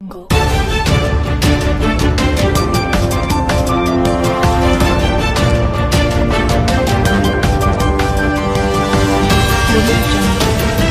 Jungle. Audio Jungle.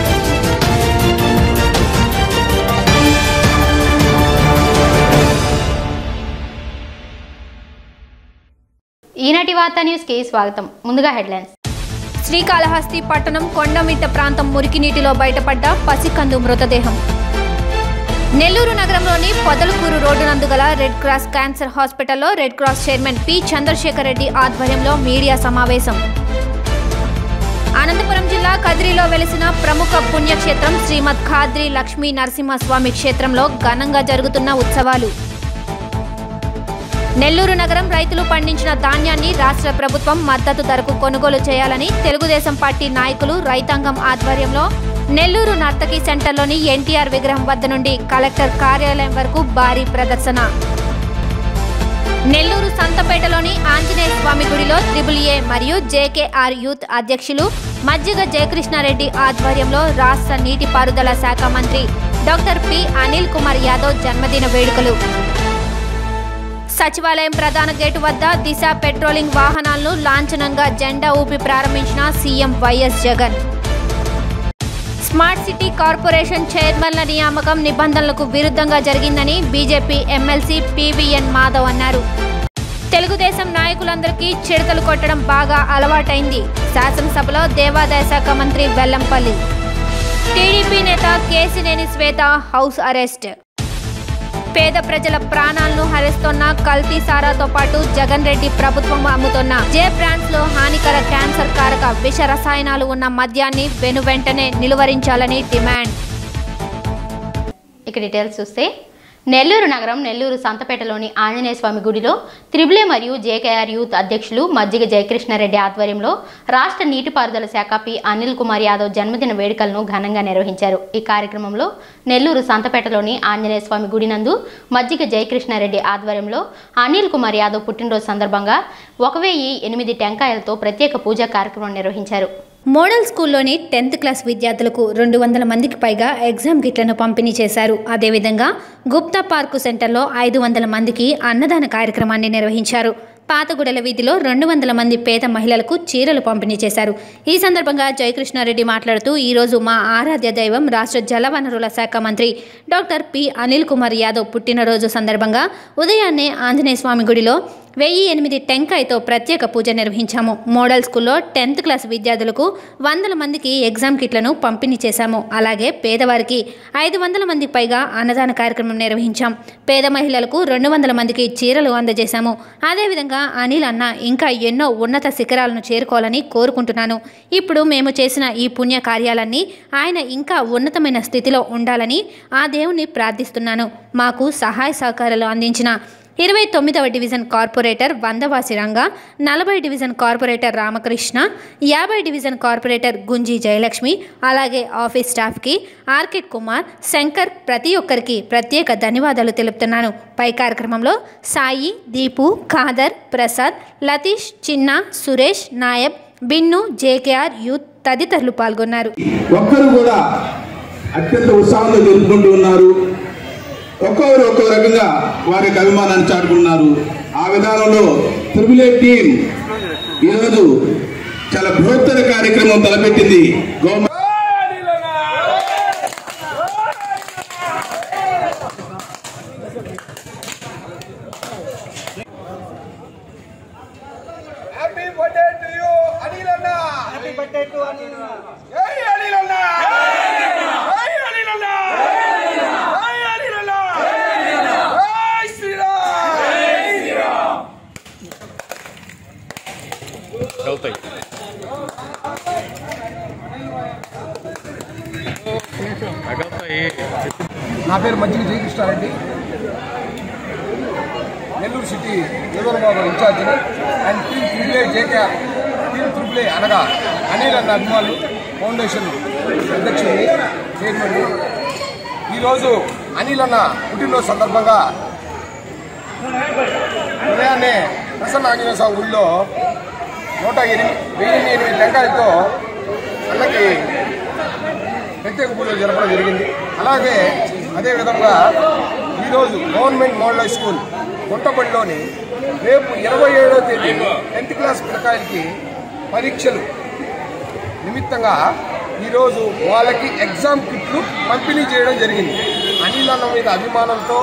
ఈనాటి వార్తా న్యూస్కి స్వాగతం ముందుగా హెడ్లైన్స్ శ్రీకాళహస్తి పట్టణం కొండమిట్ట ప్రాంతం మురికి నీటిలో బయటపడ్డ పసికందు మృతదేహం నెల్లూరు నగరంలోని పొదలకూరు రోడ్డు నందు గల రెడ్ క్రాస్ క్యాన్సర్ హాస్పిటల్లో red cross chairman P Chandrasekhar Reddy ఆధ్వర్యంలో మీడియా సమావేశం అనంతపురం జిల్లా కదిరిలో వెలిసిన ప్రముఖ పుణ్యక్షేత్రం శ్రీమద్ ఖాద్రి లక్ష్మీ నరసింహస్వామి క్షేత్రంలో ఘనంగా జరుగుతున్న ఉత్సవాలు నెల్లూరు నగరం రైతులు పండించిన ధాన్యాన్ని రాష్ట్ర ప్రభుత్వం మద్దతు ధరకు కొనుగోలు చేయాలని తెలుగుదేశం పార్టీ నాయకులు రైతాంగం ఆధ్వర్యంలో నెల్లూరు నర్తకి సెంటర్లోని ఎన్టీఆర్ విగ్రహం వద్ద నుండి కలెక్టర్ కార్యాలయం వరకు భారీ ప్రదర్శన నెల్లూరు సంతపేటలోని ఆంజనేయ స్వామి గుడిలో త్రిబుల్ ఏ మరియు జేకేఆర్ యూత్ అధ్యక్షులు మజ్జిగ జయకృష్ణారెడ్డి ఆధ్వర్యంలో రాష్ట్ర నీటిపారుదల శాఖ మంత్రి డాక్టర్ పి అనిల్ కుమార్ యాదవ్ జన్మదిన వేడుకలు సచివాలయం ప్రధాన గేటు వద్ద దిశ పెట్రోలింగ్ వాహనాలను లాంఛనంగా జెండా ఊపి ప్రారంభించిన CM YS Jagan smart city corporation చైర్మన్ల నియామకం నిబంధనలకు విరుద్ధంగా జరిగిందని బీజేపీ ఎమ్మెల్సీ పీవీఎన్ మాధవ్ అన్నారు తెలుగుదేశం నాయకులందరికీ చిడతలు కొట్టడం బాగా అలవాటైంది శాసనసభలో దేవాదాయ శాఖ మంత్రి వెల్లంపల్లి టీడీపీ నేత కేసినేని శ్వేత హౌస్ అరెస్ట్ పేద ప్రజల ప్రాణాలను హరిస్తున్న కల్తీ సారాతో పాటు జగన్ రెడ్డి ప్రభుత్వం అమ్ముతున్న జే బ్రాండ్స్ లో హానికర క్యాన్సర్ కారక విష రసాయనాలు ఉన్న మద్యాన్ని వెను వెంటనే నిలువరించాలని డిమాండ్ ఇక డీటెయిల్స్ చూస్తే నెల్లూరు నగరం నెల్లూరు సంతపేటలోని ఆంజనేయ స్వామి గుడిలో త్రిబులే మరియు జేకేఆర్ యూత్ అధ్యక్షులు మజ్జిగ జయకృష్ణారెడ్డి ఆధ్వర్యంలో రాష్ట్ర నీటిపారుదల శాఖ పి అనిల్ కుమార్ యాదవ్ జన్మదిన వేడుకలను ఘనంగా నిర్వహించారు ఈ కార్యక్రమంలో నెల్లూరు సంతపేటలోని ఆంజనేయ స్వామి గుడి నందు మజ్జిగ జయకృష్ణారెడ్డి ఆధ్వర్యంలో అనిల్ కుమార్ యాదవ్ పుట్టినరోజు సందర్భంగా ఒక వెయ్యి ఎనిమిది టెంకాయలతో ప్రత్యేక పూజా కార్యక్రమం నిర్వహించారు మోడల్ స్కూల్లోని టెన్త్ క్లాస్ విద్యార్థులకు రెండు వందల మందికి పైగా ఎగ్జామ్ కిట్లను పంపిణీ చేశారు అదేవిధంగా గుప్తా పార్కు సెంటర్లో ఐదు వందల మందికి అన్నదాన కార్యక్రమాన్ని నిర్వహించారు పాతగుడల వీధిలో రెండు వందల మంది పేద మహిళలకు చీరలు పంపిణీ చేశారు ఈ సందర్భంగా జయకృష్ణారెడ్డి మాట్లాడుతూ ఈరోజు మా ఆరాధ్య దైవం రాష్ట్ర జలవనరుల శాఖ మంత్రి డాక్టర్ పి అనిల్ కుమార్ యాదవ్ పుట్టినరోజు సందర్భంగా ఉదయాన్నే ఆంజనేయ స్వామి గుడిలో వెయ్యి ఎనిమిది టెంకాయతో ప్రత్యేక పూజ నిర్వహించాము మోడల్ స్కూల్లో టెన్త్ క్లాస్ విద్యార్థులకు వందల మందికి ఎగ్జామ్ కిట్లను పంపిణీ చేశాము అలాగే పేదవారికి ఐదు వందల మందికి పైగా అన్నదాన కార్యక్రమం నిర్వహించాం పేద మహిళలకు రెండు వందల మందికి చీరలు అందజేశాము అదేవిధంగా అనిల్ అన్న ఇంకా ఎన్నో ఉన్నత శిఖరాలను చేరుకోవాలని కోరుకుంటున్నాను ఇప్పుడు మేము చేసిన ఈ పుణ్య కార్యాలన్నీ ఆయన ఇంకా ఉన్నతమైన స్థితిలో ఉండాలని ఆ దేవుని ప్రార్థిస్తున్నాను మాకు సహాయ సహకారాలు అందించిన ఇరవై తొమ్మిదవ డివిజన్ కార్పొరేటర్ వందవాసి రంగ నలభై డివిజన్ కార్పొరేటర్ రామకృష్ణ యాభై డివిజన్ కార్పొరేటర్ గుంజి జయలక్ష్మి అలాగే ఆఫీస్ స్టాఫ్కి ఆర్కిడ్ కుమార్ శంకర్ ప్రతి ఒక్కరికి ప్రత్యేక ధన్యవాదాలు తెలుపుతున్నాను పై కార్యక్రమంలో సాయి దీపు ఖాదర్ ప్రసాద్ లతీష్ చిన్న సురేష్ నాయబ్ బిన్ను జేకేఆర్ యూత్ తదితరులు పాల్గొన్నారు ఒక్కరు కూడా అత్యంత ఉత్సాహంతో జరుపుకుంటూ ఉన్నారు ఒక్కొక్కరు ఒక్కో రకంగా వారి యొక్క అభిమానాన్ని చాటుకున్నారు ఆ విధానంలో త్రిబులే టీం ఈరోజు చాలా బృహత్తర కార్యక్రమం తలపెట్టింది government happy birthday to you Anil అన్న హ్యాపీ బర్త్డే టు అనిల్ జై అనిల్ అన్న జై అనిల్ అన్న జై అనిల్ అన్న జై శ్రీరామ్ జై శ్రీరామ్ నా పేరు మజ్జిగ జయకృష్ణారెడ్డి నెల్లూరు సిటీ నియోజకవర్గ ఇన్ఛార్జిని అండ్ టీమ్ త్రిపులే జేకేఆర్ టీమ్ త్రిపులే అనగా అనిల్ అన్న అభిమానులు ఫౌండేషన్ అధ్యక్షుడిని చైర్మన్ ఈరోజు అనిల్ అన్న పుట్టినరోజు సందర్భంగా ఉదయాన్నే ప్రసన్న ఆంజనేయ స్వామి గుడిలో నూట ఎనిమిది వెయ్యి ఎనిమిది టెంకాయలతో అన్నకి ప్రత్యేక పూజలు జరపడం జరిగింది అలాగే అదేవిధంగా ఈరోజు గవర్నమెంట్ మోడల్ హై స్కూల్ గుంటబడిలోని రేపు ఇరవై ఏడవ తేదీ టెన్త్ క్లాస్ పిల్లకాయలకి పరీక్షలు నిమిత్తంగా ఈరోజు వాళ్ళకి ఎగ్జామ్ కిట్లు పంపిణీ చేయడం జరిగింది అనిల్ అన్న మీద అభిమానంతో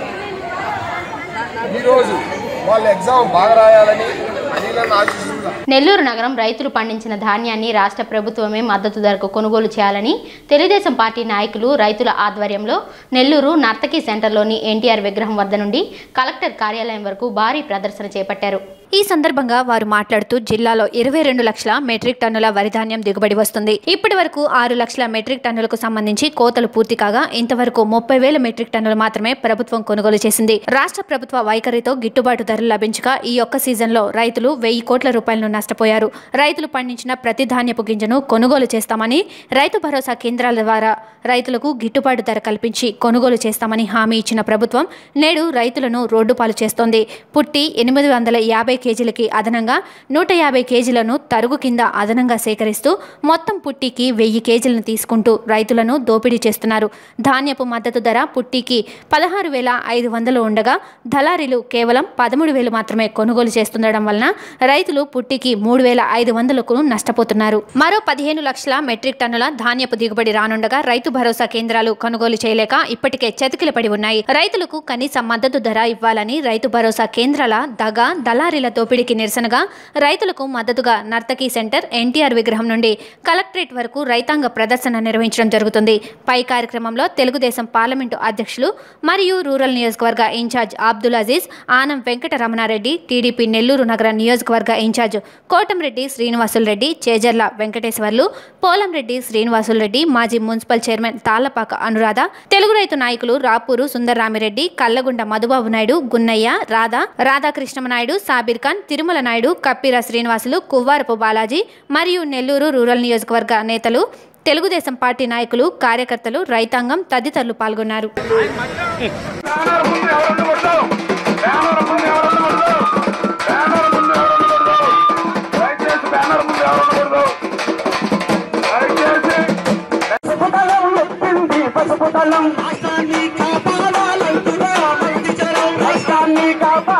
ఈరోజు వాళ్ళ ఎగ్జామ్ బాగా రాయాలని అనిల్ అన్న ఆశిస్తున్నా నెల్లూరు నగరం రైతులు పండించిన ధాన్యాన్ని రాష్ట్ర ప్రభుత్వమే మద్దతు ధరకు కొనుగోలు చేయాలని తెలుగుదేశం పార్టీ నాయకులు రైతుల ఆధ్వర్యంలో నెల్లూరు నర్తకి సెంటర్లోని ఎన్టీఆర్ విగ్రహం వద్ద నుండి కలెక్టర్ కార్యాలయం వరకు భారీ ప్రదర్శన చేపట్టారు ఈ సందర్భంగా వారు మాట్లాడుతూ జిల్లాలో ఇరవై రెండు లక్షల మెట్రిక్ టన్నుల వరి ధాన్యం దిగుబడి వస్తుంది ఇప్పటి వరకు ఆరు లక్షల మెట్రిక్ టన్నులకు సంబంధించి కోతలు పూర్తి కాగా ఇంతవరకు ముప్పై వేల మెట్రిక్ టన్నులు మాత్రమే ప్రభుత్వం కొనుగోలు చేసింది రాష్ట్ర ప్రభుత్వ వైఖరితో గిట్టుబాటు ధరలు లభించక ఈ ఒక్క సీజన్లో రైతులు వెయ్యి కోట్ల రూపాయలను నష్టపోయారు రైతులు పండించిన ప్రతి ధాన్యపు గింజను కొనుగోలు చేస్తామని రైతు భరోసా కేంద్రాల ద్వారా రైతులకు గిట్టుబాటు ధర కల్పించి కొనుగోలు చేస్తామని హామీ ఇచ్చిన ప్రభుత్వం నేడు రైతులను రోడ్డు పాలు చేస్తోంది పుట్టి ఎనిమిది వందల యాభై కేజీలకి అదనంగా నూట యాభై కేజీలను తరుగు కింద అదనంగా సేకరిస్తూ మొత్తం పుట్టికి వెయ్యి కేజీలను తీసుకుంటూ రైతులను దోపిడీ చేస్తున్నారు ధాన్యపు మద్దతు ధర పుట్టికి పదహారు వేల ఐదు వందలు ఉండగా దళారీలు కేవలం పదమూడు వేలు మాత్రమే కొనుగోలు చేస్తుండడం వలన రైతులు పుట్టికి మూడు వేల ఐదు వందలకు నష్టపోతున్నారు మరో పదిహేను లక్షల మెట్రిక్ టన్నుల ధాన్యపు దిగుబడి రానుండగా రైతు భరోసా కేంద్రాలు కొనుగోలు చేయలేక ఇప్పటికే చతికిలపడి ఉన్నాయి రైతులకు కనీస మద్దతు ధర ఇవ్వాలని రైతు భరోసా కేంద్రాల దగా దళారీల దోపిడీకి నిరసనగా రైతులకు మద్దతుగా నర్తకీ సెంటర్ ఎన్టీఆర్ విగ్రహం నుండి కలెక్టరేట్ వరకు రైతాంగ ప్రదర్శన నిర్వహించడం జరుగుతుంది పై కార్యక్రమంలో తెలుగుదేశం పార్లమెంటు అధ్యక్షులు మరియు రూరల్ నియోజకవర్గ ఇన్ఛార్జ్ అబ్దుల్ అజీజ్ ఆనం వెంకట రమణారెడ్డి టీడీపీ నెల్లూరు నగర నియోజకవర్గ ఇన్ఛార్జ్ కోటంరెడ్డి శ్రీనివాసులు రెడ్డి చేజర్ల వెంకటేశ్వర్లు పోలంరెడ్డి శ్రీనివాసులు రెడ్డి మాజీ మున్సిపల్ చైర్మన్ తాళ్లపాక అనురాధ తెలుగు రైతు నాయకులు రాపూరు సుందర్రామిరెడ్డి కల్లగుండ మధుబాబు నాయుడు గున్నయ్య రాధా రాధాకృష్ణమనాయుడు సాబిర్ ఖాన్ తిరుమల నాయుడు కప్పిర శ్రీనివాసులు కువ్వారపు బాలాజీ మరియు నెల్లూరు రూరల్ నియోజకవర్గ నేతలు తెలుగుదేశం పార్టీ నాయకులు కార్యకర్తలు రైతాంగం తదితరులు పాల్గొన్నారు బ్యానర్ ముందు ఎవరు ఉండకూడదు బ్యానర్ ముందు ఎవరు ఉండకూడదు బ్యానర్ ముందు ఎవరు ఉండకూడదు దయచేసి బ్యానర్ ముందు ఎవరు ఉండకూడదు దయచేసి పసుపుతలం ఎత్తింది పసుపుతలం రాష్ట్రాన్ని కాపాడాలంటున్నా రాష్ట్రాన్ని కాపా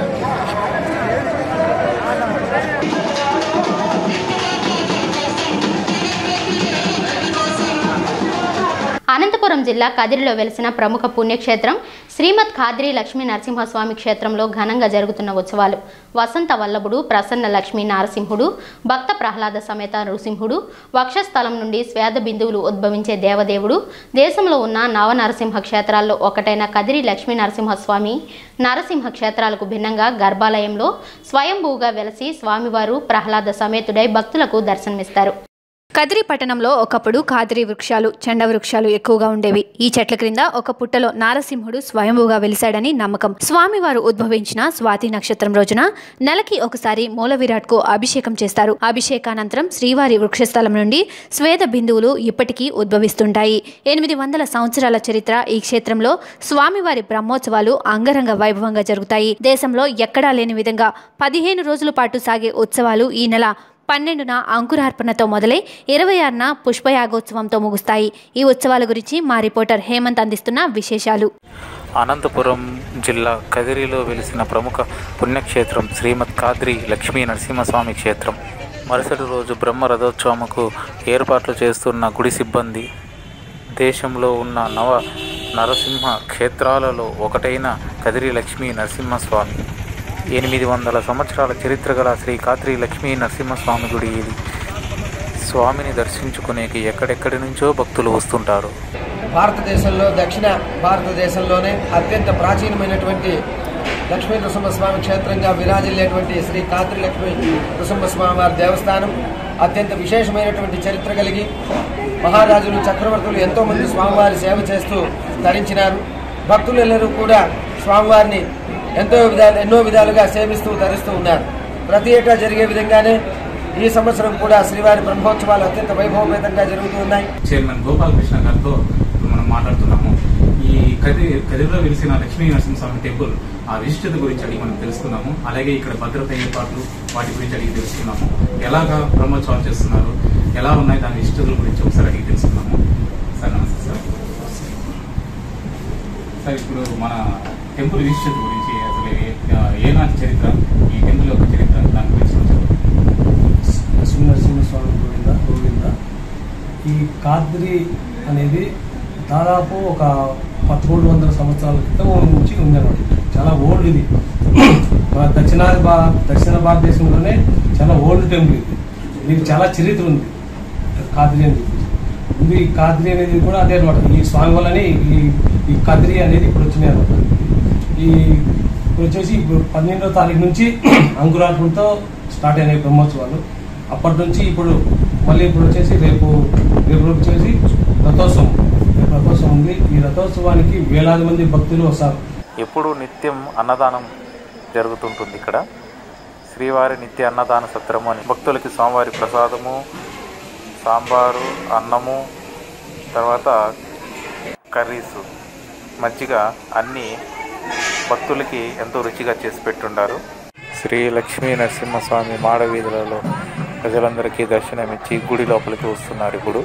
అనంతపురం జిల్లా కదిరిలో వెలిసిన ప్రముఖ పుణ్యక్షేత్రం శ్రీమద్ ఖాద్రి లక్ష్మీ నరసింహస్వామి క్షేత్రంలో ఘనంగా జరుగుతున్న ఉత్సవాలు వసంత వల్లభుడు ప్రసన్న లక్ష్మీ నారసింహుడు భక్త ప్రహ్లాద సమేత నృసింహుడు వక్షస్థలం నుండి స్వేద బిందువులు ఉద్భవించే దేవదేవుడు దేశంలో ఉన్న నవనరసింహ క్షేత్రాల్లో ఒకటైన కదిరి లక్ష్మీ నరసింహస్వామి నరసింహ క్షేత్రాలకు భిన్నంగా గర్భాలయంలో స్వయంభూగా వెలసి స్వామివారు ప్రహ్లాద సమేతుడై భక్తులకు దర్శనమిస్తారు కదిరి పట్టణంలో ఒకప్పుడు కాదిరి వృక్షాలు చెండ వృక్షాలు ఎక్కువగా ఉండేవి ఈ చెట్ల క్రింద ఒక పుట్టలో నారసింహుడు స్వయంభూగా వెలిశాడని నమ్మకం స్వామివారు ఉద్భవించిన స్వాతి నక్షత్రం రోజున నెలకి ఒకసారి మూల విరాట్ కు అభిషేకం చేస్తారు అభిషేకానంతరం శ్రీవారి వృక్షస్థలం నుండి స్వేద బిందువులు ఇప్పటికీ ఉద్భవిస్తుంటాయి ఎనిమిది వందల సంవత్సరాల చరిత్ర ఈ క్షేత్రంలో స్వామివారి బ్రహ్మోత్సవాలు అంగరంగ వైభవంగా జరుగుతాయి దేశంలో ఎక్కడా లేని విధంగా పదిహేను రోజుల పాటు సాగే ఉత్సవాలు ఈ నెల పన్నెండున అంకురార్పణతో మొదలై ఇరవై ఆరున పుష్పయాగోత్సవంతో ముగుస్తాయి ఈ ఉత్సవాల గురించి మా రిపోర్టర్ హేమంత్ అందిస్తున్న విశేషాలు అనంతపురం జిల్లా కదిరిలో వెలిసిన ప్రముఖ పుణ్యక్షేత్రం శ్రీమద్ కాద్రి లక్ష్మీ నరసింహస్వామి క్షేత్రం మరుసటి రోజు బ్రహ్మ రథోత్సవముకు ఏర్పాట్లు చేస్తున్న గుడి సిబ్బంది దేశంలో ఉన్న నవ నరసింహ క్షేత్రాలలో ఒకటైన కదిరి లక్ష్మీ నరసింహస్వామి ఎనిమిది వందల సంవత్సరాల చరిత్ర గల శ్రీ కాత్రి లక్ష్మీ నరసింహస్వామి గుడి ఇది స్వామిని దర్శించుకునేకి ఎక్కడెక్కడి నుంచో భక్తులు వస్తుంటారు భారతదేశంలో దక్షిణ భారతదేశంలోనే అత్యంత ప్రాచీనమైనటువంటి లక్ష్మీ నృసింహస్వామి క్షేత్రంగా విరాజిల్లేటువంటి శ్రీ కాత్రి లక్ష్మీ నృసింహస్వామి వారి దేవస్థానం అత్యంత విశేషమైనటువంటి చరిత్ర కలిగి మహారాజులు చక్రవర్తులు ఎంతో మంది స్వామివారి సేవ చేస్తూ తరించినారు భక్తులెల్లరూ కూడా స్వామివారిని ఎంతో విధాలు ఎన్నో విధాలుగా సేవిస్తూ ధరిస్తూ ఉన్నారు ప్రతి ఏటా జరిగే విధంగానే ఈ సంవత్సరం కూడా శ్రీవారి బ్రహ్మోత్సవాలు అత్యంత వైభవపేతంగా జరుగుతూ ఉన్నాయి చైర్మన్ గోపాలకృష్ణ గారితో ఇప్పుడు మనం మాట్లాడుతున్నాము ఈ కది కదిరిలో వెలిసిన లక్ష్మీ నరసింహస్వామి టెంపుల్ ఆ విశిష్టత గురించి అడిగి మనం తెలుసుకున్నాము అలాగే ఇక్కడ భద్రత ఏర్పాట్లు వాటి గురించి అడిగి తెలుసుకున్నాము ఎలాగా బ్రహ్మోత్సవాలు చేస్తున్నారు ఎలా ఉన్నాయి దాని విశిష్టతల గురించి ఒకసారి అడిగి తెలుసుకున్నాము సార్ నమస్తే సార్ సార్ ఇప్పుడు మన టెంపుల్ విశిష్టత గురించి అసలు ఏ- ఆ, ఏనాటి చరిత్ర ఈ టెంపుల్ యొక్క చరిత్ర దాని గురించి కొంచెం లక్ష్మీ నరసింహస్వామి గోవింద గోవింద ఈ కాద్రి అనేది దాదాపు ఒక పదమూడు వందల సంవత్సరాల క్రితం నుంచి ఉందన్నమాట చాలా ఓల్డ్ ఇది మన దక్షిణ భా దక్షిణ భారతదేశంలోనే చాలా ఓల్డ్ టెంపుల్ ఇది దీనికి చాలా చరిత్ర ఉంది కాద్రి అని చెప్పేసి. ముందు ఈ కాద్రి అనేది కూడా అదే అనమాట ఈ స్వామి వల్లనే ఈ ఈ కద్రి అనేది ఇప్పుడు వచ్చినాయి అనమాట ఈ ఇప్పుడు వచ్చేసి ఇప్పుడు పన్నెండో తారీఖు నుంచి అంకురార్పణతో స్టార్ట్ అయినాయి బ్రహ్మోత్సవాలు అప్పటి నుంచి ఇప్పుడు మళ్ళీ ఇప్పుడు వచ్చేసి రేపు రేపు వచ్చేసి రథోత్సవం రేపు రథోత్సవం ఉంది ఈ రథోత్సవానికి వేలాది మంది భక్తులు వస్తారు ఎప్పుడు నిత్యం అన్నదానం జరుగుతుంటుంది ఇక్కడ శ్రీవారి నిత్య అన్నదాన సత్రము అని భక్తులకి స్వామివారి ప్రసాదము సాంబారు అన్నము తర్వాత కర్రీస్ మజ్జిగ అన్నీ భక్తులకి ఎంతో రుచిగా చేసి పెట్టుండారు శ్రీ లక్ష్మీ నరసింహస్వామి మాడ వీధులలో ప్రజలందరికీ దర్శనమిచ్చి గుడి లోపలికి వస్తున్నారు ఇప్పుడు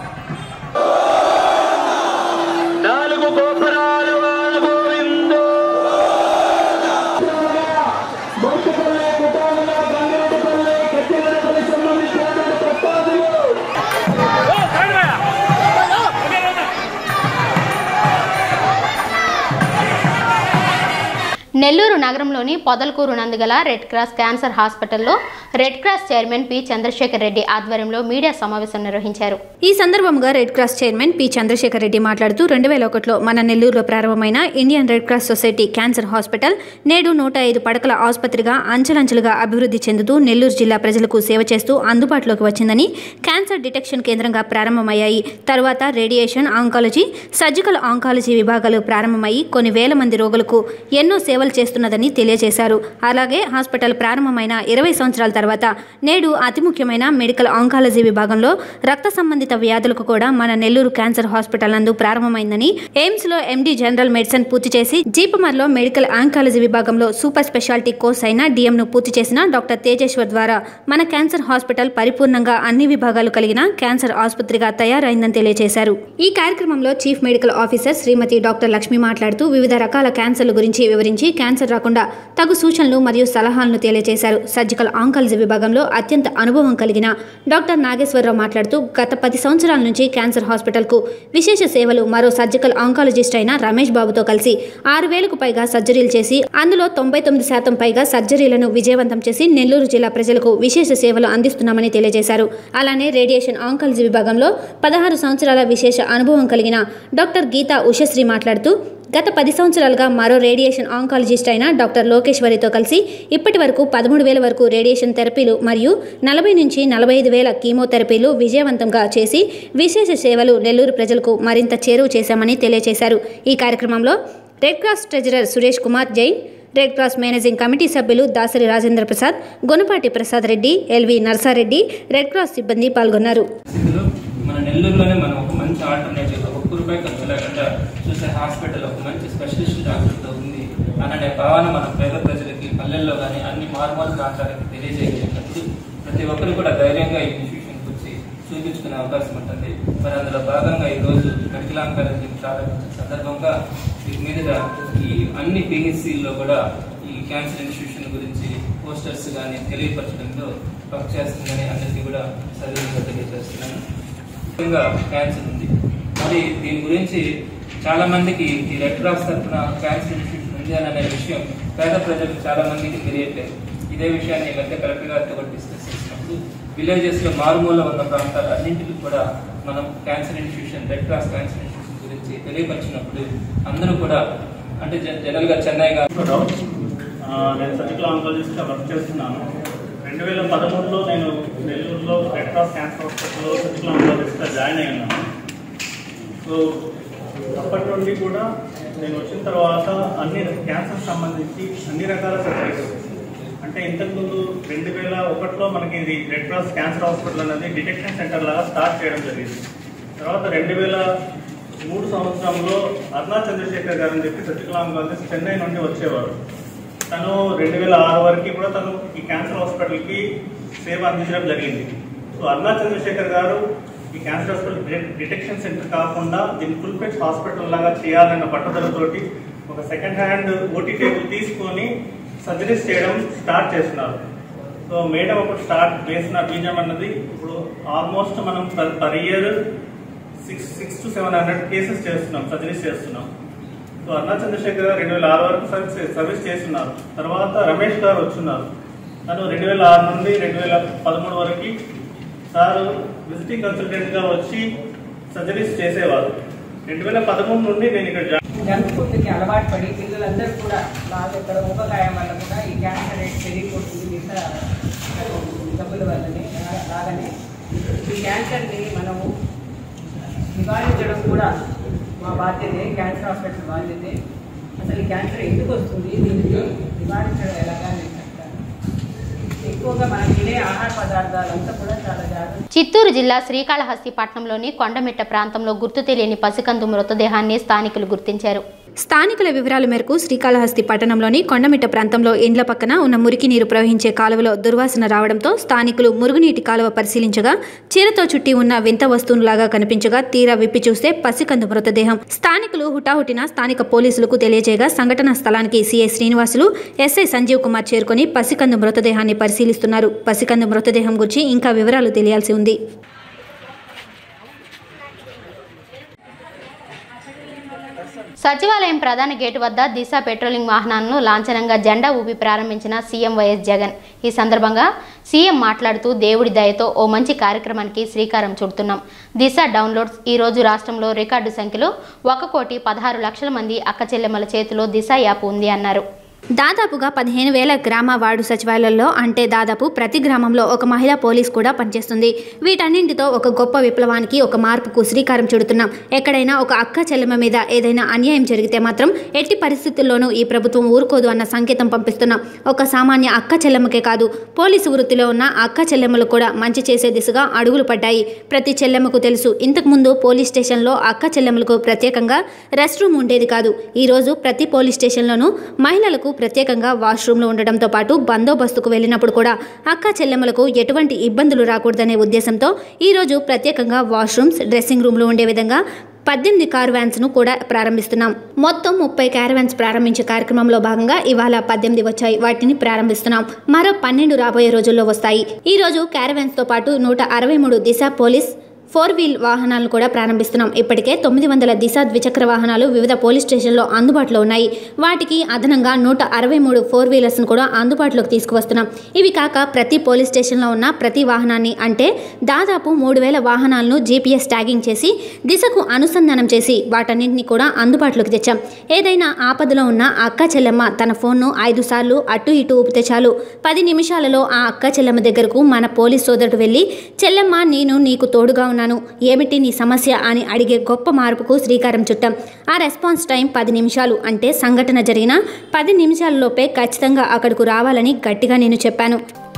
నెల్లూరు నగరంలోని పొదలకూరు నందుగల రెడ్ క్రాస్ క్యాన్సర్ హాస్పిటల్లో red cross chairman P Chandrasekhar Reddy ఆధ్వర్యంలో మీడియా సమావేశం నిర్వహించారు ఈ సందర్భంగా red cross chairman P Chandrasekhar Reddy మాట్లాడుతూ రెండు వేల ఒకటిలో మన నెల్లూరులో ప్రారంభమైన Indian red cross society cancer hospital నేడు నూట ఐదు పడకల ఆసుపత్రిగా అంచెలంచెలుగా అభివృద్ధి చెందుతూ నెల్లూరు జిల్లా ప్రజలకు సేవ చేస్తూ అందుబాటులోకి వచ్చిందని క్యాన్సర్ డిటెక్షన్ కేంద్రంగా ప్రారంభమయ్యాయి తరువాత రేడియేషన్ ఆంకాలజీ సర్జికల్ ఆంకాలజీ విభాగాలు ప్రారంభమయ్యి కొన్ని వేల మంది రోగులకు ఎన్నో సేవలు చేస్తున్నదని తెలియజేశారు అలాగే హాస్పిటల్ ప్రారంభమైన ఇరవై సంవత్సరాల తర్వాత నేడు అతి ముఖ్యమైన మెడికల్ ఆంకాలజీ విభాగంలో రక్త సంబంధిత వ్యాధులకు కూడా మన నెల్లూరు క్యాన్సర్ హాస్పిటల్ నందు ప్రారంభమైందని ఎయిమ్స్ లో ఎండి జనరల్ మెడిసిన్ పూర్తి చేసి జీపమర్లో మెడికల్ ఆంకాలజీ విభాగంలో సూపర్ స్పెషాలిటీ కోర్స్ అయిన డిఎం ను పూర్తి చేసిన డాక్టర్ తేజేశ్వర్ ద్వారా మన క్యాన్సర్ హాస్పిటల్ పరిపూర్ణంగా అన్ని విభాగాలు కలిగిన క్యాన్సర్ ఆసుపత్రిగా తయారైందని తెలియజేశారు ఈ కార్యక్రమంలో chief medical officer Shrimati doctor Lakshmi మాట్లాడుతూ వివిధ రకాల క్యాన్సర్ల గురించి వివరించి క్యాన్సర్ రాకుండా తగు సూచనలు మరియు సలహాలను తెలియజేశారు సర్జికల్ ఆంకాలజీ విభాగంలో అత్యంత అనుభవం కలిగిన డాక్టర్ నాగేశ్వరరావు మాట్లాడుతూ గత పది సంవత్సరాల నుంచి క్యాన్సర్ హాస్పిటల్కు విశేష సేవలు మరో సర్జికల్ ఆంకాలజిస్ట్ అయిన రమేష్ బాబుతో కలిసి ఆరు వేలకు పైగా సర్జరీలు చేసి అందులో తొంభై తొమ్మిది శాతం పైగా సర్జరీలను విజయవంతం చేసి నెల్లూరు జిల్లా ప్రజలకు విశేష సేవలు అందిస్తున్నామని తెలియజేశారు అలానే రేడియేషన్ ఆంకాలజీ విభాగంలో పదహారు సంవత్సరాల విశేష అనుభవం కలిగిన డాక్టర్ గీతా ఉషశ్రీ మాట్లాడుతూ గత పది సంవత్సరాలుగా మరో రేడియేషన్ ఆంకాలజిస్ట్ అయిన డాక్టర్ లోకేశ్వరితో కలిసి ఇప్పటి వరకు పదమూడు వేల వరకు రేడియేషన్ థెరపీలు మరియు నలభై నుంచి నలభై ఐదు వేల కీమోథెరపీలు విజయవంతంగా చేసి విశేష సేవలు నెల్లూరు ప్రజలకు మరింత చేరువ చేశామని తెలియజేశారు ఈ కార్యక్రమంలో red cross treasurer Suresh Kumar Jain red cross managing committee సభ్యులు Dasari Rajendra Prasad Gunapati Prasad Reddy LV Narsa Reddy red cross సిబ్బంది పాల్గొన్నారు పరిస్థితిలో మన నెల్లూరులోనే మనం ఒక మంచి ఆల్టర్నేటివ్ ఒక్క రూపాయి ఖర్చు లేకుండా చూసే హాస్పిటల్ ఒక మంచి స్పెషలిస్ట్ డాక్టర్తో ఉంది అనే భావన మన పేద ప్రజలకి పల్లెల్లో కానీ అన్ని మారుమూల ప్రాంతాలకి తెలియజేయగలిగినప్పుడు ప్రతి ఒక్కరు కూడా ధైర్యంగా ఈ ఇన్స్టిట్యూషన్కి వచ్చి చూపించుకునే అవకాశం ఉంటుంది మరి అందులో భాగంగా ఈ రోజు మెడికల్ ఆంకాలజీ ప్రారంభించిన సందర్భంగా వీటి మీదుగా ఈ అన్ని పిహెచ్సిల్లో కూడా ఈ క్యాన్సర్ ఇన్స్టిట్యూషన్ గురించి పోస్టర్స్ కానీ తెలియపరచడంలో వర్క్ చేస్తుందని అందరికీ కూడా సర్వీస్గా తెలియజేస్తున్నాను ముఖ్యంగా క్యాన్సర్ ఉంది మరి దీని గురించి చాలా మందికి ఈ రెడ్ క్రాస్ తరఫున క్యాన్సర్ ఇన్స్టిట్యూషన్ ఉంది అని అనే విషయం పేద ప్రజలకు చాలా మందికి తెలియట్లేదు ఇదే విషయాన్ని ఈ మధ్య కలెక్టర్ గారితో కూడా డిస్కస్ చేసినప్పుడు విలేజెస్ లో మారుమూల ఉన్న ప్రాంతాలు అన్నింటికి కూడా మనం cancer institution red cross cancer institution గురించి తెలియపరిచినప్పుడు అందరూ కూడా అంటే జనరల్ గా చెన్నై గారు ఆ, నేను సర్జికల్ ఆంకాలజిస్ట్గా వర్క్ చేస్తున్నాను రెండు వేల పదమూడులో నేను నెల్లూరులో రెడ్ క్రాస్ క్యాన్సర్ హాస్పిటల్లో సర్జికల్ ఆంకాలజిస్ట్గా జాయిన్ అయి ఉన్నాను సో అప్పటి నుండి కూడా నేను వచ్చిన తర్వాత అన్ని క్యాన్సర్ సంబంధించి అన్ని రకాల సర్జరీస్ అంటే ఇంతకుముందు రెండు వేల ఒకటిలో మనకి ఇది రెడ్ క్రాస్ క్యాన్సర్ హాస్పిటల్ అనేది డిటెక్షన్ సెంటర్ లాగా స్టార్ట్ చేయడం జరిగింది తర్వాత రెండు వేల మూడు సంవత్సరంలో అరుణా చంద్రశేఖర్ గారు అని చెప్పి సర్జికల్ ఆంకాలజిస్ట్ చెన్నై నుండి వచ్చేవారు తను రెండు వేల ఆరు వరకు కూడా తను ఈ క్యాన్సర్ హాస్పిటల్కి సేవ అందించడం జరిగింది సో అరుణా చంద్రశేఖర్ గారు ఈ క్యాన్సర్ హాస్పిటల్ డిటెక్షన్ సెంటర్ కాకుండా దీన్ని ఫుల్ ఫెచ్ హాస్పిటల్ లాగా చేయాలన్న పట్టుదలతోటి ఒక సెకండ్ హ్యాండ్ ఓటీ టేబుల్ తీసుకొని సర్జరీస్ చేయడం స్టార్ట్ చేస్తున్నారు సో మేడం అప్పుడు స్టార్ట్ వేసిన బీజం అన్నది ఇప్పుడు ఆల్మోస్ట్ మనం per year six six to seven hundred cases చేస్తున్నాం సర్జరీస్ చేస్తున్నాం సో అన్నా చంద్రశేఖర్ గారు రెండు వేల ఆరు వరకు సర్వీస్ సర్వీస్ చేస్తున్నారు తర్వాత రమేష్ గారు వచ్చున్నారు తను రెండు వేల ఆరు నుండి రెండు వేల పదమూడు వరకు సారు విజిటింగ్ కన్సల్టెంట్ గా వచ్చి సర్జరీస్ చేసేవారు రెండు వేల పదమూడు నుండి నేను ఇక్కడ జాయిన్ జంక్ ఫుడ్కి అలవాటు పడి పిల్లలందరూ కూడా బాగా ఇక్కడ ఊబకాయం వల్ల కూడా ఈ క్యాన్సర్ రేట్ పెరిగిపోతుంది మిగతా జబ్బుల వల్లనే అలాగనే ఈ క్యాన్సర్ని మనము నివారించడం కూడా మా బాధ్యతే క్యాన్సర్ హాస్పిటల్ బాధ్యతే అసలు ఈ క్యాన్సర్ ఎందుకు వస్తుంది దీనికి నివారించడం ఎలాగా నేను చెప్తాను ఎక్కువగా మనం తినే ఆహార పదార్థాలంతా కూడా చాలా జాగ్రత్త చిత్తూరు జిల్లా శ్రీకాళహస్తి పట్టణంలోని కొండమిట్ట ప్రాంతంలో గుర్తు తెలియని పసికందు మృతదేహాన్ని స్థానికులు గుర్తించారు స్థానికుల వివరాల మేరకు శ్రీకాళహస్తి పట్టణంలోని కొండమిట్ట ప్రాంతంలో ఇండ్ల పక్కన ఉన్న మురికి నీరు ప్రవహించే కాలువలో దుర్వాసన రావడంతో స్థానికులు మురుగునీటి కాలువ పరిశీలించగా చీరతో చుట్టి ఉన్న వింత వస్తువులాగా కనిపించగా తీరా విప్పి చూస్తే పసికందు మృతదేహం స్థానికులు హుటాహుటిన స్థానిక పోలీసులకు తెలియజేయగా సంఘటనా స్థలానికి సీఐ శ్రీనివాసులు ఎస్ఐ సంజీవ్ కుమార్ చేరుకొని పసికందు మృతదేహాన్ని పరిశీలిస్తున్నారు పసికందు మృతదేహం గురించి ఇంకా వివరాలు తెలియాల్సి ఉంది సచివాలయం ప్రధాన గేటు వద్ద దిశ పెట్రోలింగ్ వాహనాలను లాంఛనంగా జెండా ఊపి ప్రారంభించిన సీఎం వైఎస్ జగన్ ఈ సందర్భంగా సీఎం మాట్లాడుతూ దేవుడి దయతో ఓ మంచి కార్యక్రమానికి శ్రీకారం చుడుతున్నాం దిశ డౌన్లోడ్స్ ఈ రోజు రాష్ట్రంలో రికార్డు సంఖ్యలో ఒక కోటి పదహారు లక్షల మంది అక్క చెల్లెమ్మల చేతిలో దిశ యాప్ ఉంది అన్నారు దాదాపుగా పదిహేను వేల గ్రామ వార్డు సచివాలయాల్లో అంటే దాదాపు ప్రతి గ్రామంలో ఒక మహిళా పోలీస్ కూడా పనిచేస్తుంది వీటన్నింటితో ఒక గొప్ప విప్లవానికి ఒక మార్పుకు శ్రీకారం చుడుతున్నాం ఎక్కడైనా ఒక అక్క చెల్లెమ్మ మీద ఏదైనా అన్యాయం జరిగితే మాత్రం ఎట్టి పరిస్థితుల్లోనూ ఈ ప్రభుత్వం ఊరుకోదు అన్న సంకేతం పంపిస్తున్నాం ఒక సామాన్య అక్క చెల్లెమ్మకే కాదు పోలీసు వృత్తిలో ఉన్న అక్క చెల్లెమ్మలు కూడా మంచి చేసే దిశగా అడుగులు పడ్డాయి ప్రతి చెల్లెమ్మకు తెలుసు ఇంతకుముందు పోలీస్ స్టేషన్లో అక్క చెల్లెమ్మలకు ప్రత్యేకంగా రెస్ట్ రూమ్ ఉండేది కాదు ఈరోజు ప్రతి పోలీస్ స్టేషన్లోనూ మహిళలకు ప్రత్యేకంగా వాష్రూమ్లు ఉండడంతో పాటు బందోబస్తుకు వెళ్ళినప్పుడు కూడా అక్క చెల్లెమ్మలకు ఎటువంటి ఇబ్బందులు రాకూడదనే ఉద్దేశంతో ఈరోజు ప్రత్యేకంగా వాష్రూమ్స్ డ్రెస్సింగ్ రూమ్లు ఉండే విధంగా పద్దెనిమిది కార్ వ్యాన్స్ను కూడా ప్రారంభిస్తున్నాం మొత్తం ముప్పై క్యారవాన్స్ ప్రారంభించే కార్యక్రమంలో భాగంగా ఇవాళ పద్దెనిమిది వచ్చాయి వాటిని ప్రారంభిస్తున్నాం మరో పన్నెండు రాబోయే రోజుల్లో వస్తాయి ఈ రోజు క్యారవాన్స్తో పాటు నూట అరవై మూడు దిశ పోలీస్ ఫోర్ వీల్ వాహనాలను కూడా ప్రారంభిస్తున్నాం ఇప్పటికే తొమ్మిది వందల దిశ ద్విచక్ర వాహనాలు వివిధ పోలీస్ స్టేషన్లో అందుబాటులో ఉన్నాయి వాటికి అదనంగా నూట అరవై మూడు ఫోర్ వీలర్స్ను కూడా అందుబాటులోకి తీసుకువస్తున్నాం ఇవి కాక ప్రతి పోలీస్ స్టేషన్లో ఉన్న ప్రతి వాహనాన్ని అంటే దాదాపు మూడు వేల వాహనాలను జీపీఎస్ ట్యాగింగ్ చేసి దిశకు అనుసంధానం చేసి వాటన్నింటినీ కూడా అందుబాటులోకి తెచ్చాం ఏదైనా ఆపదలో ఉన్న అక్క చెల్లెమ్మ తన ఫోన్ను ఐదు సార్లు అటు ఇటు ఊపితే చాలు పది నిమిషాలలో ఆ అక్క చెల్లెమ్మ దగ్గరకు మన పోలీస్ సోదరుడు వెళ్ళి చెల్లెమ్మ నేను నీకు తోడుగా ఉన్నాను ఏమిటి నీ సమస్య అని అడిగే గొప్ప మార్పుకు శ్రీకారం చుట్టాం ఆ రెస్పాన్స్ టైం పది నిమిషాలు అంటే సంఘటన జరిగిన పది నిమిషాలలోపే ఖచ్చితంగా అక్కడకు రావాలని గట్టిగా నేను చెప్పాను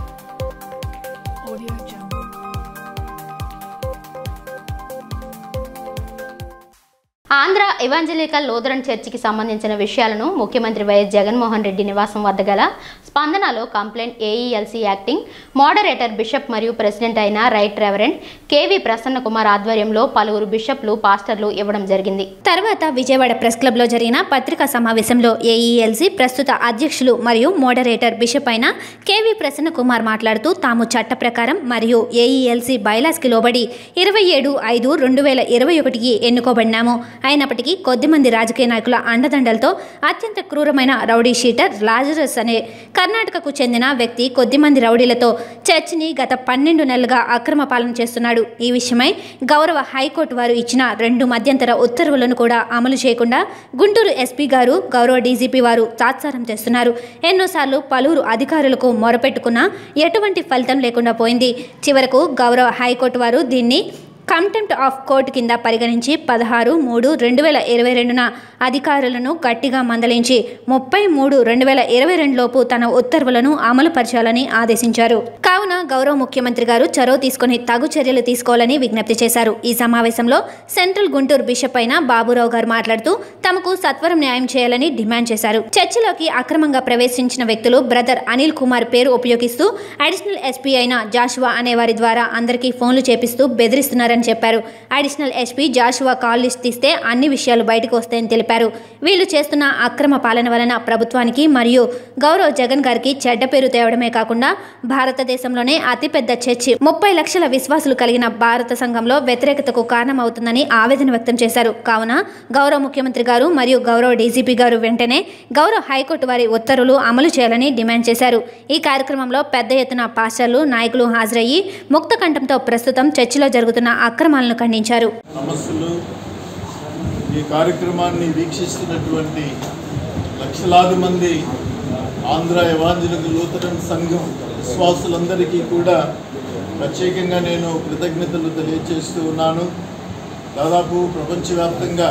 ఆంధ్ర ఎవాంజలికల్ లోదరన్ చర్చికి సంబంధించిన విషయాలను ముఖ్యమంత్రి వైఎస్ జగన్మోహన్ రెడ్డి నివాసం వద్ద గల స్పందనలో complaint AELC acting moderator bishop మరియు ప్రెసిడెంట్ అయిన right reverend KV Prasanna Kumar ఆధ్వర్యంలో పలువురు బిషప్లు పాస్టర్లు ఇవ్వడం జరిగింది తర్వాత విజయవాడ ప్రెస్ క్లబ్లో జరిగిన పత్రికా సమావేశంలో ఏఈఎల్సీ ప్రస్తుత అధ్యక్షులు మరియు మోడరేటర్ బిషప్ అయిన కేవీ ప్రసన్న కుమార్ మాట్లాడుతూ తాము చట్ట ప్రకారం మరియు ఏఈఎల్సీ బైలాస్కి లోబడి ఇరవై ఏడు ఐదు రెండు వేల ఇరవై ఒకటికి ఎన్నుకోబడినాము అయినప్పటికీ కొద్దిమంది రాజకీయ నాయకుల అండదండలతో అత్యంత క్రూరమైన రౌడీ షీటర్ లాజరస్ అనే కర్ణాటకకు చెందిన వ్యక్తి కొద్దిమంది రౌడీలతో చర్చిని గత పన్నెండు నెలలుగా అక్రమ పాలన చేస్తున్నాడు ఈ విషయమై గౌరవ హైకోర్టు వారు ఇచ్చిన రెండు మధ్యంతర ఉత్తర్వులను కూడా అమలు చేయకుండా గుంటూరు ఎస్పీ గారు గౌరవ డీజీపీ వారు తాత్సారం చేస్తున్నారు ఎన్నోసార్లు పలువురు అధికారులకు మొరపెట్టుకున్నా ఎటువంటి ఫలితం లేకుండా పోయింది చివరకు గౌరవ హైకోర్టు వారు దీన్ని కంటెంప్ట్ ఆఫ్ కోర్టు కింద పరిగణించి పదహారు మూడు రెండు వేల ఇరవై రెండున అధికారులను గట్టిగా మందలించి ముప్పై మూడు రెండు వేల ఇరవై రెండులోపు తన ఉత్తర్వులను అమలుపరచాలని ఆదేశించారు కావున గౌరవ ముఖ్యమంత్రి గారు చొరవ తీసుకుని తగు చర్యలు తీసుకోవాలని విజ్ఞప్తి చేశారు ఈ సమావేశంలో సెంట్రల్ గుంటూరు బిషప్ అయిన బాబురావు గారు మాట్లాడుతూ తమకు సత్వరం న్యాయం చేయాలని డిమాండ్ చేశారు చర్చిలోకి అక్రమంగా ప్రవేశించిన వ్యక్తులు బ్రదర్ అనిల్ కుమార్ పేరు ఉపయోగిస్తూ అడిషనల్ ఎస్పీ అయిన జాషువా అనే వారి ద్వారా అందరికీ ఫోన్లు చేపిస్తూ బెదిరిస్తున్నారని చేస్తున్నారని చెప్పారు additional SP Joshua call list తీస్తే అన్ని విషయాలు బయటకు వస్తాయని తెలిపారు వీళ్ళు చేస్తున్న అక్రమ పాలన వలన ప్రభుత్వానికి మరియు గౌరవ్ జగన్ గారికి చెడ్డ పేరు తేవడమే కాకుండా భారతదేశంలోనే అతిపెద్ద చర్చి ముప్పై లక్షల విశ్వాసులు కలిగిన భారత సంఘంలో వ్యతిరేకతకు కారణమవుతుందని ఆవేదన వ్యక్తం చేశారు కావున గౌరవ ముఖ్యమంత్రి గారు మరియు గౌరవ డీజీపీ గారు వెంటనే గౌరవ హైకోర్టు వారి ఉత్తర్వులు అమలు చేయాలని డిమాండ్ చేశారు ఈ కార్యక్రమంలో పెద్ద ఎత్తున పాస్టర్లు నాయకులు హాజరయ్యి ముక్త కంఠంతో ప్రస్తుతం చర్చిలో జరుగుతున్న అక్రమాలను ఖండించారు సమస్యలు ఈ కార్యక్రమాన్ని వీక్షిస్తున్నటువంటి లక్షలాది మంది ఆంధ్ర ఎవాంజలిక లూథరన్ సంఘం విశ్వాసులందరికీ కూడా ప్రత్యేకంగా నేను కృతజ్ఞతలు తెలియజేస్తూ ఉన్నాను దాదాపు ప్రపంచవ్యాప్తంగా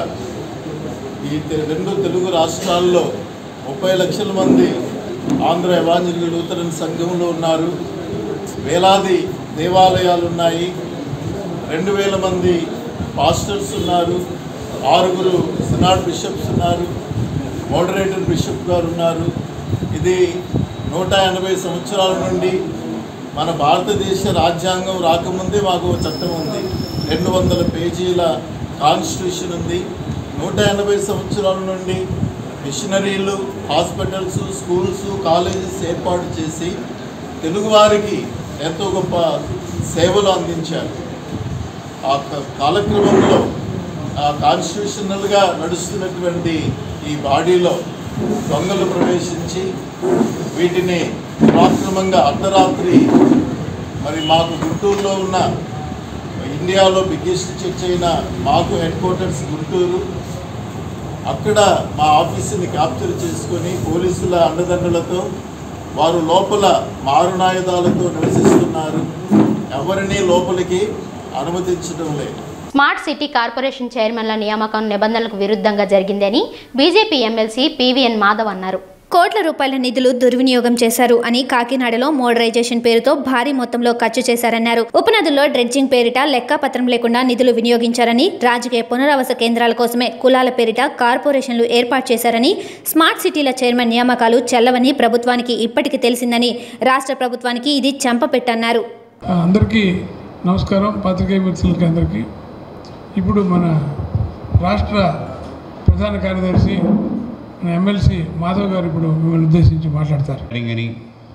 ఈ తె- రెండు తెలుగు రాష్ట్రాల్లో ముప్పై లక్షల మంది ఆంధ్ర ఎవాంజలిక లూథరన్ సంఘంలో ఉన్నారు వేలాది దేవాలయాలు ఉన్నాయి రెండు వేల మంది పాస్టర్స్ ఉన్నారు ఆరుగురు సినాడ్ బిషప్స్ ఉన్నారు మోడరేటర్ బిషప్ గారు ఉన్నారు ఇది నూట ఎనభై సంవత్సరాల నుండి మన భారతదేశ రాజ్యాంగం రాకముందే మాకు ఒక చట్టం ఉంది రెండు వందల పేజీల కాన్స్టిట్యూషన్ ఉంది నూట ఎనభై సంవత్సరాల నుండి మిషనరీలు హాస్పిటల్స్ స్కూల్స్ కాలేజెస్ ఏర్పాటు చేసి తెలుగువారికి ఎంతో గొప్ప సేవలు అందించారు ఆ క- కాలక్రమంలో ఆ కాన్స్టిట్యూషనల్గా నడుస్తున్నటువంటి ఈ బాడీలో దొంగలు ప్రవేశించి వీటిని క్రమక్రమంగా అర్ధరాత్రి మరి మాకు గుంటూరులో ఉన్న ఇండియాలో బిగ్గెస్ట్ చర్చ్ అయిన మాకు హెడ్ క్వార్టర్స్ గుంటూరు అక్కడ మా ఆఫీసుని క్యాప్చర్ చేసుకొని పోలీసుల అండదండలతో వారు లోపల మారునాయుధాలతో నివసిస్తున్నారు ఎవరిని లోపలికి అనుమతించడం లేదు స్మార్ట్ సిటీ కార్పొరేషన్ చైర్మన్ల నియామకం నిబంధనలకు విరుద్ధంగా జరిగిందని బీజేపీ ఎమ్మెల్సీ పీవీఎన్ మాధవ్ అన్నారు కోట్ల రూపాయల నిధులు దుర్వినియోగం చేశారు అని కాకినాడలో మోడరైజేషన్ పేరుతో భారీ మొత్తంలో ఖర్చు చేశారన్నారు ఉపనదుల్లో డ్రెడ్జింగ్ పేరిట లెక్కాపత్రం లేకుండా నిధులు వినియోగించారని రాజకీయ పునరావాస కేంద్రాల కోసమే కులాల పేరిట కార్పొరేషన్లు ఏర్పాటు చేశారని స్మార్ట్ సిటీల చైర్మన్ నియామకాలు చెల్లవని ప్రభుత్వానికి ఇప్పటికి తెలిసిందని రాష్ట్ర ప్రభుత్వానికి ఇది చెంపపెట్టన్నారు అందరికీ నమస్కారం పత్రికేయ మిత్రులకి అందరికీ ఇప్పుడు మన రాష్ట్ర ప్రధాన కార్యదర్శి మన ఎమ్మెల్సీ మాధవ్ గారు ఇప్పుడు మిమ్మల్ని ఉద్దేశించి మాట్లాడతారు మానిటరింగ్ అని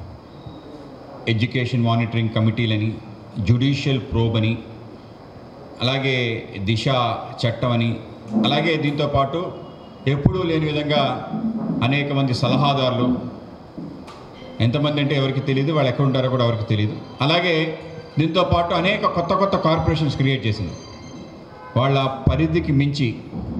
ఎడ్యుకేషన్ మానిటరింగ్ కమిటీలని జ్యుడిషియల్ ప్రోబ్ అని అలాగే దిశ చట్టం అని అలాగే దీంతో పాటు ఎప్పుడూ లేని విధంగా అనేక మంది సలహాదారులు ఎంతమంది అంటే ఎవరికి తెలియదు వాళ్ళు ఎక్కడ ఉంటారో కూడా ఎవరికి తెలియదు అలాగే దీంతో పాటు అనేక కొత్త కొత్త కార్పొరేషన్స్ క్రియేట్ చేసింది వాళ్ళ పరిధికి మించి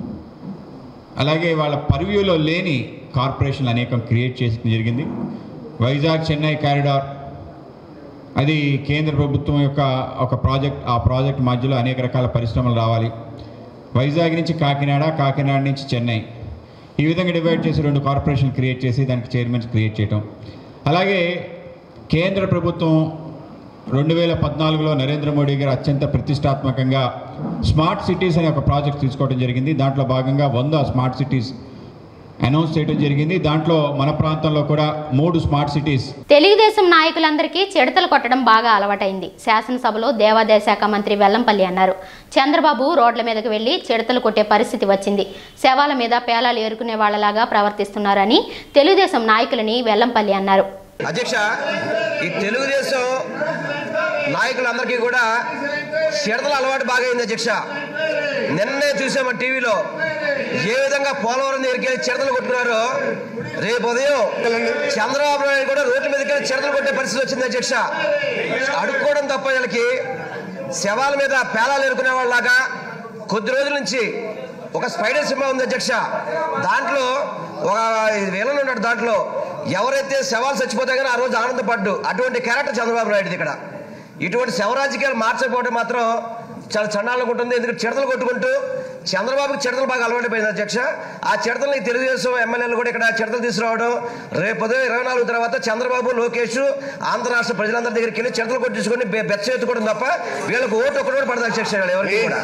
అలాగే వాళ్ళ పరివ్యూలో లేని కార్పొరేషన్లు అనేకం క్రియేట్ చేయడం జరిగింది వైజాగ్ చెన్నై కారిడార్ అది కేంద్ర ప్రభుత్వం యొక్క ఒక ప్రాజెక్ట్ ఆ ప్రాజెక్ట్ మధ్యలో అనేక రకాల పరిశ్రమలు రావాలి వైజాగ్ నుంచి కాకినాడ కాకినాడ నుంచి చెన్నై ఈ విధంగా డివైడ్ చేసి రెండు కార్పొరేషన్ క్రియేట్ చేసి దానికి చైర్మన్స్ క్రియేట్ చేయటం అలాగే కేంద్ర ప్రభుత్వం రెండు వేల పద్నాలుగులో నరేంద్ర మోడీ గారు అత్యంత ప్రతిష్టాత్మకంగా స్మార్ట్ సిటీస్ అనే ఒక ప్రాజెక్ట్ తీసుకోవడం జరిగింది దాంట్లో భాగంగా వంద స్మార్ట్ సిటీస్ అనౌన్స్ చేయడం జరిగింది దాంట్లో మన ప్రాంతంలో కూడా మూడు స్మార్ట్ సిటీస్ తెలుగుదేశం నాయకులందరికీ చిడతలు కొట్టడం బాగా అలవాటైంది శాసనసభలో దేవాదాయ శాఖ మంత్రి వెల్లంపల్లి అన్నారు చంద్రబాబు రోడ్ల మీదకు వెళ్లి చిడతలు కొట్టే పరిస్థితి వచ్చింది శవాల మీద పేలాలు ఏరుకునే వాళ్ళలాగా ప్రవర్తిస్తున్నారని తెలుగుదేశం నాయకులని వెల్లంపల్లి అన్నారు అధ్యక్ష ఈ తెలుగుదేశం నాయకులందరికీ కూడా చిడతల అలవాటు బాగా అయింది అధ్యక్ష నిన్నే చూసాము టీవీలో ఏ విధంగా పోలవరం దగ్గరికి వెళ్ళి చిడతలు కొట్టుకున్నారో రేపు ఉదయం చంద్రబాబు నాయుడు కూడా రోడ్ల మీదకి వెళ్ళి చిడతలు కొట్టే పరిస్థితి వచ్చింది అధ్యక్ష అడుక్కోవడం తప్ప వీళ్ళకి శవాల మీద పేలాలు ఎరుకునే వాళ్ళలాగా కొద్ది రోజుల నుంచి ఒక స్పైడర్ సినిమా ఉంది అధ్యక్ష దాంట్లో ఒక విలన్ ఉన్నాడు దాంట్లో ఎవరైతే శవాలు చచ్చిపోతే కానీ ఆ రోజు ఆనందపడ్డు అటువంటి క్యారెక్టర్ చంద్రబాబు నాయుడు ఇక్కడ ఇటువంటి శవ రాజకీయాలు మార్చకపోవడం మాత్రం చాలా చండాలంగా ఉంటుంది ఎందుకంటే చిడతలు కొట్టుకుంటూ చంద్రబాబుకి చిడతలు బాగా అలవాటైపోయింది అధ్యక్ష ఆ చిడతలు ఈ తెలుగుదేశం ఎమ్మెల్యేలు కూడా ఇక్కడ చిడతలు తీసుకురావడం రేపు ఉదయం ఇరవై నాలుగు తర్వాత చంద్రబాబు లోకేష్ ఆంధ్ర రాష్ట్ర ప్రజలందరి దగ్గరికి వెళ్ళి చిడతలు కొట్టించుకొని బె- బెచ్చ ఎత్తుకోవడం తప్ప వీళ్ళకి ఓటు ఒకటి కూడా పడదు అధ్యక్ష వీళ్ళు ఎవరికి కూడా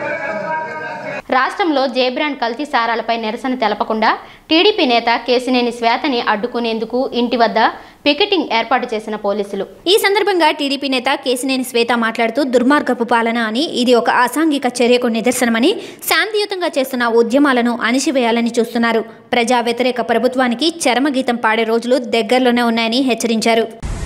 రాష్ట్రంలో జే బ్రాండ్ కల్తీ సారాలపై నిరసన తెలపకుండా టీడీపీ నేత కేసినేని శ్వేతని అడ్డుకునేందుకు ఇంటి వద్ద పికెటింగ్ ఏర్పాటు చేసిన పోలీసులు ఈ సందర్భంగా టీడీపీ నేత కేసినేని శ్వేత మాట్లాడుతూ దుర్మార్గపు పాలన అని ఇది ఒక అసాంఘిక చర్యకు నిదర్శనమని శాంతియుతంగా చేస్తున్న ఉద్యమాలను అణిచివేయాలని చూస్తున్నారు ప్రజా వ్యతిరేక ప్రభుత్వానికి చరమగీతం పాడే రోజులు దగ్గరలోనే ఉన్నాయని హెచ్చరించారు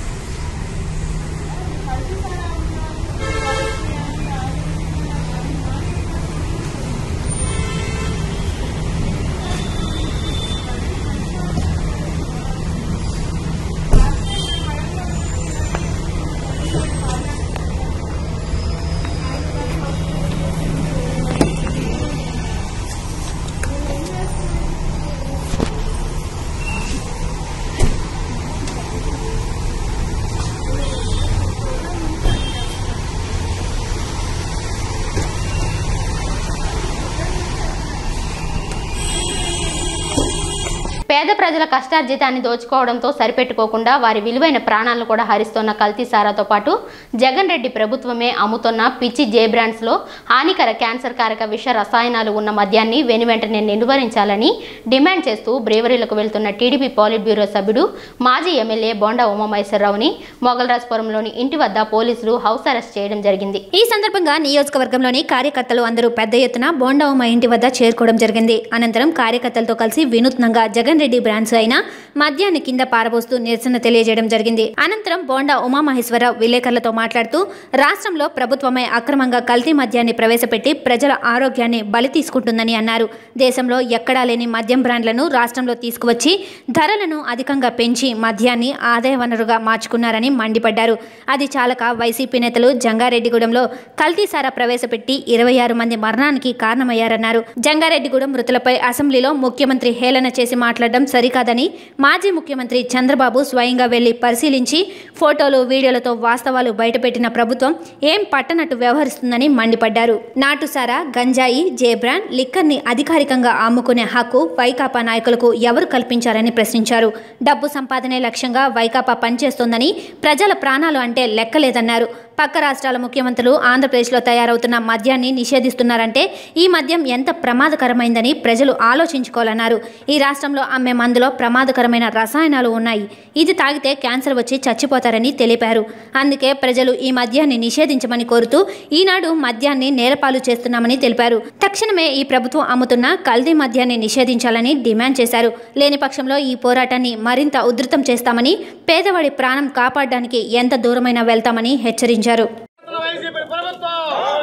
పేద ప్రజల కష్టార్జితాన్ని దోచుకోవడంతో సరిపెట్టుకోకుండా వారి విలువైన ప్రాణాలను కూడా హరిస్తున్న కల్తీ సారాతో పాటు జగన్ రెడ్డి ప్రభుత్వమే అమ్ముతున్న పిచ్చి జే బ్రాండ్స్లో హానికర క్యాన్సర్ కారక విష రసాయనాలు ఉన్న మద్యాన్ని వెనువెంటనే నిలువరించాలని డిమాండ్ చేస్తూ బ్రేవరీలకు వెళ్తున్న టీడీపీ పాలిట్ బ్యూరో సభ్యుడు మాజీ ఎమ్మెల్యే బోండా ఉమామహేశ్వరరావుని మొగల్రాజ్పురంలోని ఇంటి వద్ద పోలీసులు హౌస్ అరెస్ట్ చేయడం జరిగింది ఈ సందర్భంగా నియోజకవర్గంలోని కార్యకర్తలు అందరూ పెద్ద ఎత్తున బోండావుమ ఇంటి వద్ద చేరుకోవడం జరిగింది అనంతరం కార్యకర్తలతో కలిసి వినూత్నంగా జగన్ రెడ్డి బ్రాండ్స్ అయిన మద్యాన్ని కింద పారబోస్తూ నిరసన తెలియజేయడం జరిగింది అనంతరం బోండా ఉమామహేశ్వరరావు విలేకరులతో మాట్లాడుతూ రాష్ట్రంలో ప్రభుత్వమే అక్రమంగా కల్తీ మద్యాన్ని ప్రవేశపెట్టి ప్రజల ఆరోగ్యాన్ని బలి తీసుకుంటుందని అన్నారు దేశంలో ఎక్కడా లేని మద్యం బ్రాండ్లను రాష్ట్రంలో తీసుకువచ్చి ధరలను అధికంగా పెంచి మద్యాన్ని ఆదాయ వనరుగా మార్చుకున్నారని మండిపడ్డారు అది చాలక వైసీపీ నేతలు జంగారెడ్డిగూడెంలో కల్తీ సారా ప్రవేశపెట్టి ఇరవై ఆరు మంది మరణానికి కారణమయ్యారన్నారు జంగారెడ్డిగూడెం మృతులపై అసెంబ్లీలో ముఖ్యమంత్రి హేళన చేసి మాట్లాడడం సరికాదని మాజీ ముఖ్యమంత్రి చంద్రబాబు స్వయంగా వెళ్లి పరిశీలించి ఫోటోలు వీడియోలతో వాస్తవాలు బయటపెట్టిన ప్రభుత్వం ఏం పట్టనట్టు వ్యవహరిస్తుందని మండిపడ్డారు నాటుసారా గంజాయి జేబ్రాన్ లిక్కర్ని అధికారికంగా అమ్ముకునే హక్కు వైకాపా నాయకులకు ఎవరు కల్పించారని ప్రశ్నించారు డబ్బు సంపాదనే లక్ష్యంగా వైకాపా పనిచేస్తోందని ప్రజల ప్రాణాలు అంటే లెక్కలేదన్నారు పక్క రాష్ట్రాల ముఖ్యమంత్రులు ఆంధ్రప్రదేశ్లో తయారవుతున్న మద్యాన్ని నిషేధిస్తున్నారంటే ఈ మద్యం ఎంత ప్రమాదకరమైందని ప్రజలు ఆలోచించుకోవాలన్నారు ఈ రాష్ట్రంలో అమ్మే మందులో ప్రమాదకరమైన రసాయనాలు ఉన్నాయి ఇది తాగితే క్యాన్సర్ వచ్చి చచ్చిపోతారని తెలిపారు అందుకే ప్రజలు ఈ మద్యాన్ని నిషేధించమని కోరుతూ ఈనాడు మద్యాన్ని నేలపాలు చేస్తున్నామని తెలిపారు తక్షణమే ఈ ప్రభుత్వం అమ్ముతున్న కల్దీ మద్యాన్ని నిషేధించాలని డిమాండ్ చేశారు లేని పక్షంలో ఈ పోరాటాన్ని మరింత ఉధృతం చేస్తామని పేదవాడి ప్రాణం కాపాడడానికి ఎంత దూరమైనా వెళ్తామని హెచ్చరించారు వైసీపీ ప్రభుత్వం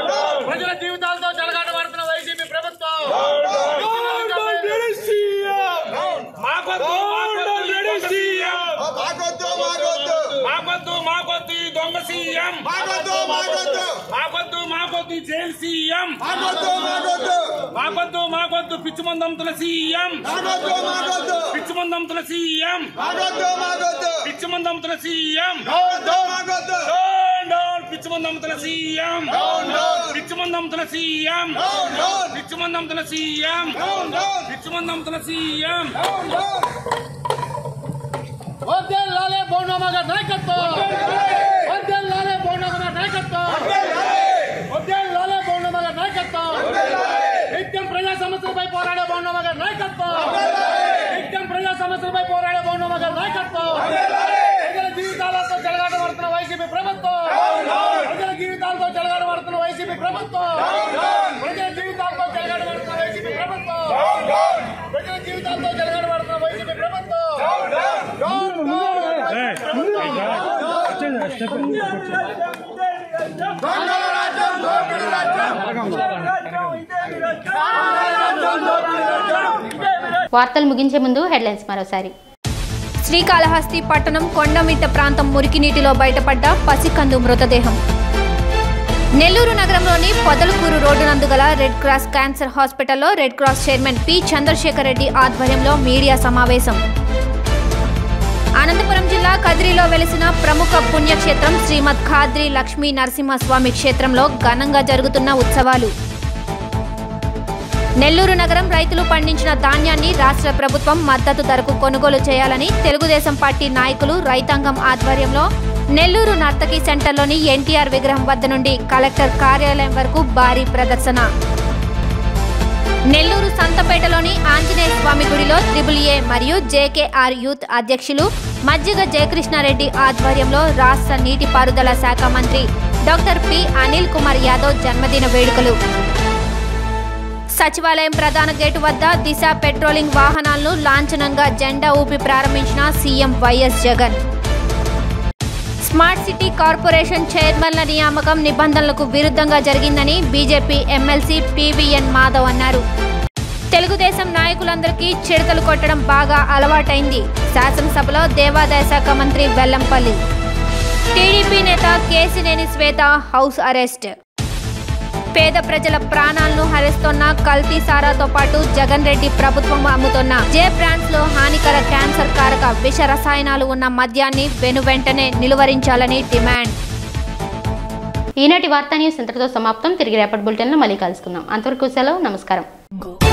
ప్రజల జీవితాలతో చెలగాటమాడుతున్న వైసీపీ ప్రభుత్వం మాకొద్దు మాకొద్దు ఈ దొంగ సీఎం మాకొద్దు మాకొద్దు మాకొద్దు మాకొద్దు ఈ జైలు సీఎం మాకొద్దు మాకొద్దు మాకొద్దు మాకొద్దు పిచ్చి మందంతుల సీఎం మాకొద్దు మాకొద్దు పిచ్చి మందంతుల సీఎం మాకొద్దు మాకొద్దు పిచ్చి మందంతుల సీఎం మాకొద్దు డౌన్ పిచ్చి మందంతుల సీఎం పిచ్చి మందంతుల సీఎం పిచ్చి మందంతుల సీఎం పిచ్చి మందంతుల సీఎం లాలే బోండమ్మ గారి నాయకత్వం లాలే బోండమ్మ గారి నాయకత్వం లాలే బోండమ్మ గారి నాయకత్వం నిత్యం ప్రజా సమస్యలపై పోరాడే బోండమ్మ గారి నాయకత్వం నిత్యం ప్రజా సమస్యలపై పోరాడే బోండమ్మ గారి నాయకత్వం ప్రజల జీవితాలతో చెలగాటమాడుతున్న వైసీపీ ప్రభుత్వం ప్రజల జీవితాలతో చెలగాటమాడుతున్న వైసీపీ ప్రభుత్వం ప్రజల జీవితాలతో చెలగాటమాడుతున్న వైసీపీ ప్రభుత్వం ప్రజల జీవితాలతో చెలగాటమాడుతున్న వైసీపీ ప్రభుత్వం వార్తలు ముగించే ముందు హెడ్లైన్స్ మరోసారి శ్రీకాళహస్తి పట్టణం కొండమిట్ట ప్రాంతం మురికి నీటిలో బయటపడ్డ పసికందు మృతదేహం నెల్లూరు నగరంలోని పొదలకూరు రోడ్డు నందు గల రెడ్ క్రాస్ క్యాన్సర్ హాస్పిటల్లో red cross chairman P Chandrasekhar Reddy ఆధ్వర్యంలో మీడియా సమావేశం అనంతపురం జిల్లా కదిరిలో వెలిసిన ప్రముఖ పుణ్యక్షేత్రం శ్రీమద్ ఖాద్రి లక్ష్మీ నరసింహస్వామి క్షేత్రంలో ఘనంగా జరుగుతున్న ఉత్సవాలు నెల్లూరు నగరం రైతులు పండించిన ధాన్యాన్ని రాష్ట్ర ప్రభుత్వం మద్దతు ధరకు కొనుగోలు చేయాలని తెలుగుదేశం పార్టీ నాయకులు రైతాంగం ఆధ్వర్యంలో నెల్లూరు నర్తకి సెంటర్లోని ఎన్టీఆర్ విగ్రహం వద్ద నుండి కలెక్టర్ కార్యాలయం వరకు భారీ ప్రదర్శన నెల్లూరు సంతపేటలోని ఆంజనేయ స్వామి గుడిలో త్రిబుల్ ఏ మరియు జేకేఆర్ యూత్ అధ్యక్షులు మజ్జిగ జయకృష్ణారెడ్డి ఆధ్వర్యంలో రాష్ట్ర నీటిపారుదల శాఖ మంత్రి డాక్టర్ పి అనిల్ కుమార్ యాదవ్ జన్మదిన వేడుకలు సచివాలయం ప్రధాన గేటు వద్ద దిశ పెట్రోలింగ్ వాహనాలను లాంఛనంగా జెండా ఊపి ప్రారంభించిన CM YS Jagan smart city corporation చైర్మన్ల నియామకం నిబంధనలకు విరుద్ధంగా జరిగిందని బీజేపీ ఎమ్మెల్సీ పీవీఎన్ మాధవ్ అన్నారు తెలుగుదేశం నాయకులందరికీ చిడతలు కొట్టడం బాగా అలవాటైంది శాసనసభలో దేవాదాయ శాఖ మంత్రి వెల్లంపల్లి టీడీపీ నేత కేసినేని శ్వేత హౌస్ అరెస్ట్ పేద ప్రజల ప్రాణాలను హరిస్తున్న కల్తీ సారాతో పాటు జగన్ రెడ్డి ప్రభుత్వం అమ్ముతున్న జే బ్రాండ్స్ లో హానికర క్యాన్సర్ కారక విష రసాయనాలు ఉన్న మద్యాన్ని వెను వెంటనే నిలువరించాలని డిమాండ్ ఈనాటి వార్తా న్యూస్ ఇంతటితో సమాప్తం తిరిగి రేపటి బులెటిన్లో మళ్ళీ కలుసుకుందాం అంతవరకు సెలవు నమస్కారం